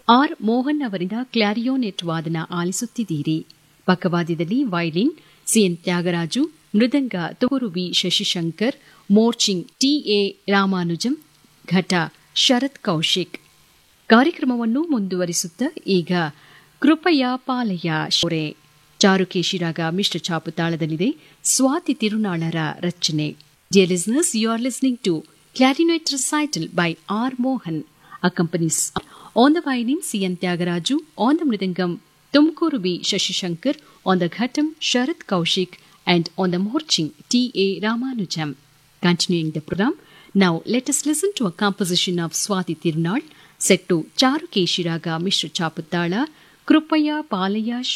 R Mohan ಅವರಿಂದ clarinet ವಾದನ ಆಲಿಸುತ್ತಿದ್ದೀರಿ ಪಕ್ಕವಾದ್ಯದಲ್ಲಿ ವೈಲಿನ್ ಸಿಎನ್ ತ್ಯಾಗರಾಜು ಮೃದಂಗ ತುಗುರು ವಿ ಶಶಿಶಂಕರ್ ಮೋರ್ಚಿಂಗ್ ಟಿಎ ರಾಮಾನುಜಂ ಘಟ ಶರತ್ ಕೌಶಿಕ್ ಕಾರ್ಯಕ್ರಮವನ್ನು ಮುಂದುವರಿಸುತ್ತಾ ಈಗ ಕೃಪಯ ಪಾಲಯ ಶೋರೆ ಚಾರುಕೇಶಿರಾಗ ಮಿಶ್ರ ಛಾಪು ತಾಳದಲ್ಲಿದೆ ಸ್ವಾತಿ ತಿರುನಾಳರ ರಚನೆ dear listeners you are listening to clarinet recital by R Mohan accompanies on the violin CN Thyagaraju on the mridangam Tumakuru B Shashishankar on the ghatam Sharath Kaushik and on the marching T.A. Ramanujam. Continuing the program, now let us listen to a composition of Swati Tirunal set to Charukeshiraga Mishra Chaputala, Krupaya Palaya